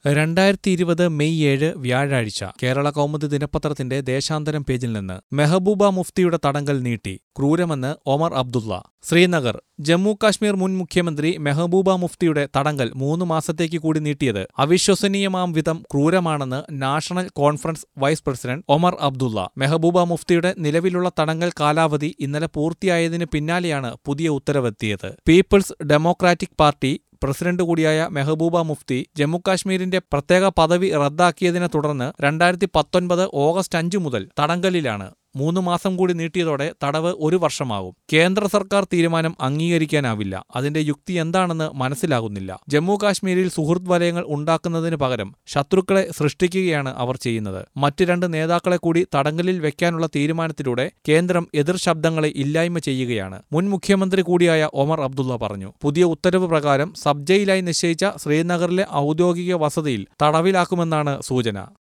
രണ്ടായിരത്തി ഇരുപത് മെയ് ഏഴ് വ്യാഴാഴ്ച കേരള കൗമുദി ദിനപത്രത്തിന്റെ ദേശാന്തരം പേജിൽ നിന്ന് മെഹബൂബ മുഫ്തിയുടെ തടങ്കൽ നീട്ടി ക്രൂരമെന്ന് ഒമർ അബ്ദുള്ള ശ്രീനഗർ ജമ്മു കാശ്മീർ മുൻ മുഖ്യമന്ത്രി മെഹബൂബ മുഫ്തിയുടെ തടങ്കൽ മൂന്ന് മാസത്തേക്ക് കൂടി നീട്ടിയത് അവിശ്വസനീയമാം വിധം ക്രൂരമാണെന്ന് National Conference vice president Omar Abdullah Mehbooba മുഫ്തിയുടെ നിലവിലുള്ള തടങ്കൽ കാലാവധി ഇന്നലെ പൂർത്തിയായതിന് പിന്നാലെയാണ് പുതിയ ഉത്തരവെത്തിയത് പീപ്പിൾസ് ഡെമോക്രാറ്റിക് പാർട്ടി പ്രസിഡന്റ് കൂടിയായ മെഹബൂബ മുഫ്തി ജമ്മുകാശ്മീരിന്റെ പ്രത്യേക പദവി റദ്ദാക്കിയതിനെ തുടർന്ന് രണ്ടായിരത്തി പത്തൊൻപത് ഓഗസ്റ്റ് അഞ്ച് മുതൽ തടങ്കലിലാണ് മൂന്ന് മാസം കൂടി നീട്ടിയതോടെ തടവ് ഒരു വർഷമാകും കേന്ദ്ര സർക്കാർ തീരുമാനം അംഗീകരിക്കാനാവില്ല അതിന്റെ യുക്തി എന്താണെന്ന് മനസ്സിലാകുന്നില്ല ജമ്മു കാശ്മീരിൽ സുഹൃത്ത് വലയങ്ങൾ ഉണ്ടാക്കുന്നതിന് പകരം ശത്രുക്കളെ സൃഷ്ടിക്കുകയാണ് അവർ ചെയ്യുന്നത് മറ്റ് രണ്ട് നേതാക്കളെ കൂടി തടങ്കലിൽ വെക്കാനുള്ള തീരുമാനത്തിലൂടെ കേന്ദ്രം എതിർ ശബ്ദങ്ങളെ ഇല്ലായ്മ ചെയ്യുകയാണ് മുൻ മുഖ്യമന്ത്രി കൂടിയായ ഒമർ അബ്ദുള്ള പറഞ്ഞു പുതിയ ഉത്തരവ് പ്രകാരം സബ് ജയിലായി നിശ്ചയിച്ച ശ്രീനഗറിലെ ഔദ്യോഗിക വസതിയിൽ തടവിലാക്കുമെന്നാണ് സൂചന